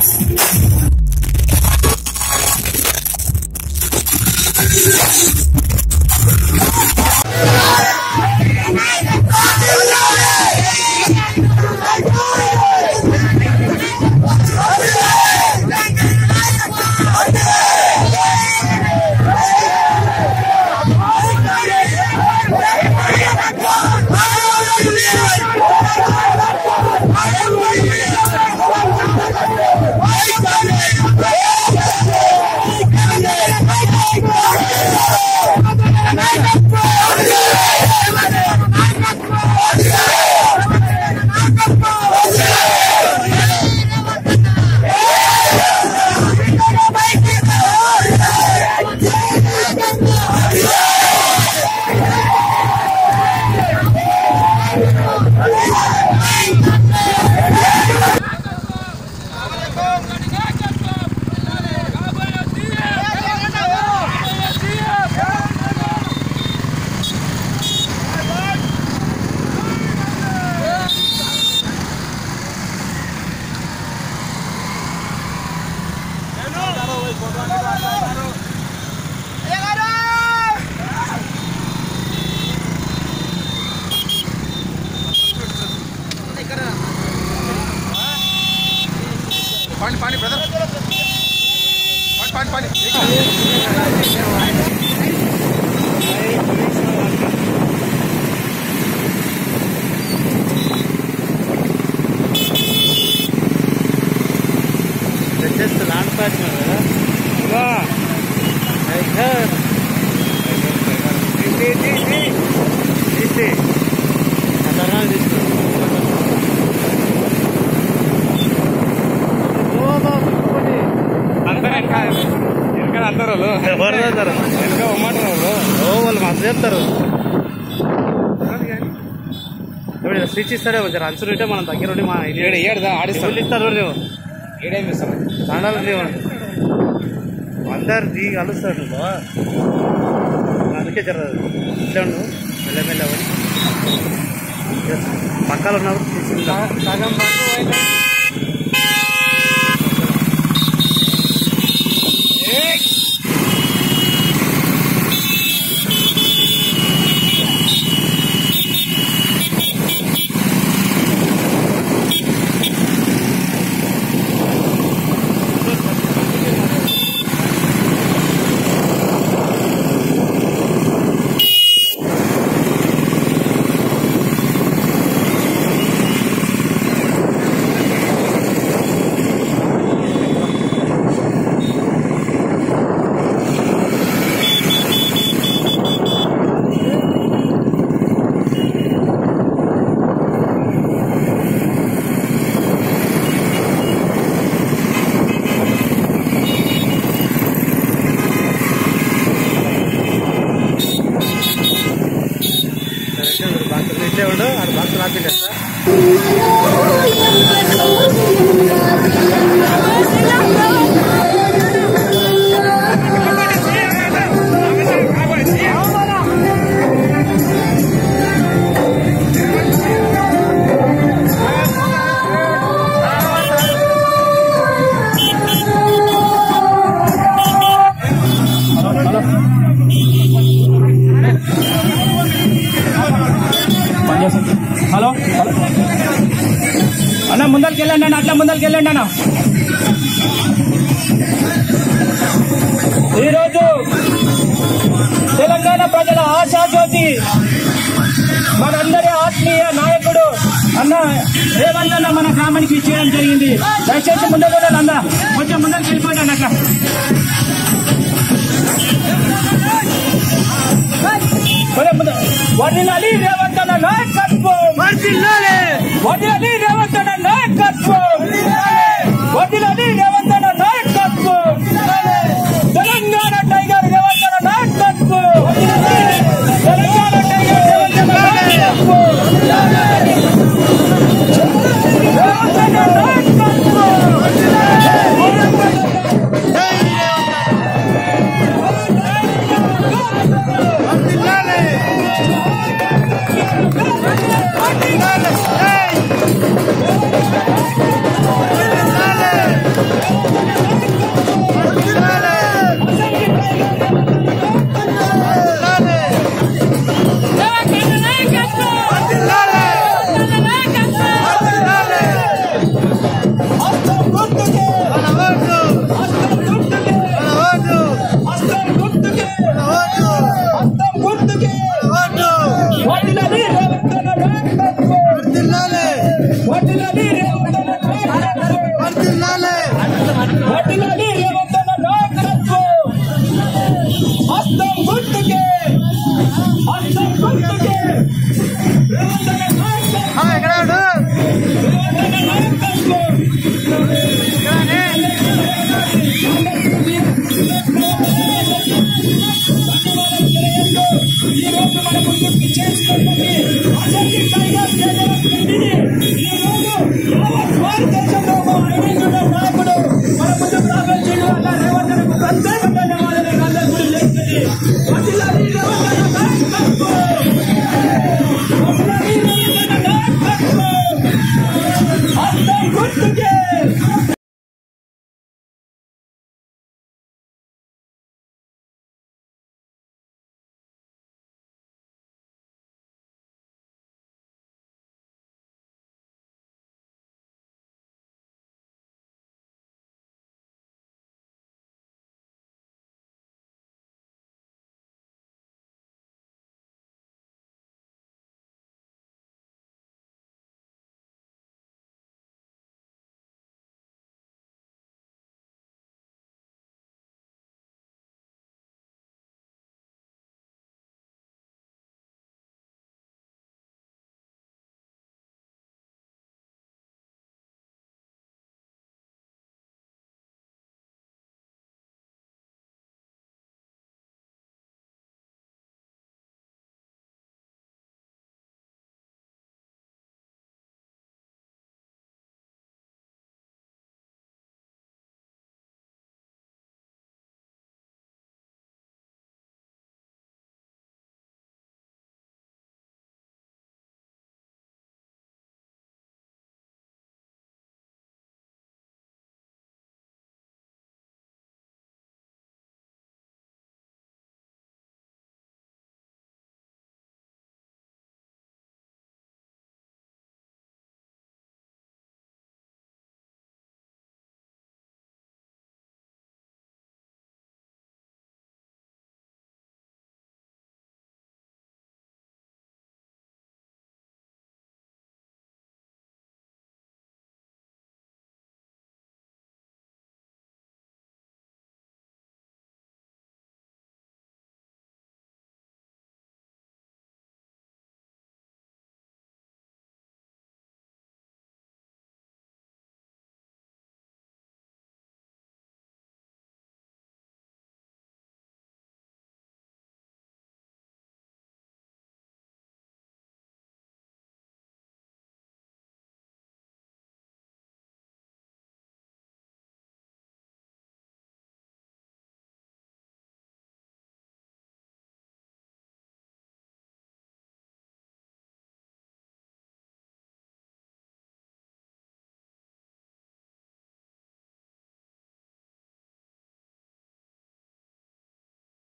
पानी पानी ब्रदर पानी पानी पानी जस्ट लहान पाच కదా घर తీసి ఖతర్నాక్ తీసుకో అందరూ వెనక వెనక అందరూ ఎవరు చదువుతారు వెనక ఉమ్మంటారు ఓ వాళ్ళు మస్తు చెప్తారు ఇప్పుడు స్విచ్ ఇస్తాడే కొంచెం అంచులు ఉంటే మనం దగ్గర ఉండి మా ఏడు ఏడుదా ఆడిస్తాడు ఎవరు ఇస్తారు నువ్వు ఏడేమి ఇస్తాను దండాలు నీవు అందరు దిగి కలుస్తాడు నువ్వు అందుకే జరగదు ఇట్లా ఉండు మెల్లమెల్ల పడి. పక్కన ఉన్నప్పుడు తీసుకుంటా సగం బంధు బాక్స్ ఇట్లే ఉండు అది బాక్స్ రాపిండే హలో అన్న ముందరికి వెళ్ళండి అన్న అట్లా ముందరికి వెళ్ళండి అన్న ఈరోజు తెలంగాణ ప్రజల ఆశాజ్యోతి మనందరి ఆత్మీయ నాయకుడు అన్న రేవంత్ అన్న మన గ్రామానికి ఇచ్చేయడం జరిగింది దయచేసి ముందుకు వెళ్ళండి అన్న కొంచెం ముందరికి వెళ్ళిపోయాను అట్లా వదిలాలి రేవంత్ అన్న నాయకత్వం వదిలాలి రేవంత్ అన్న నాయకత్వం వదిలాలి రేవంత్ అన్న నాయకత్వం తెలంగాణ టైగర్ రేవంత్ అన్న నాయకత్వం తెలంగాణ టైగర్ రేవంత్ అన్న నాయకత్వం రేవంత్ అన్న నాయకత్వం Hey! అన్న రేవంత్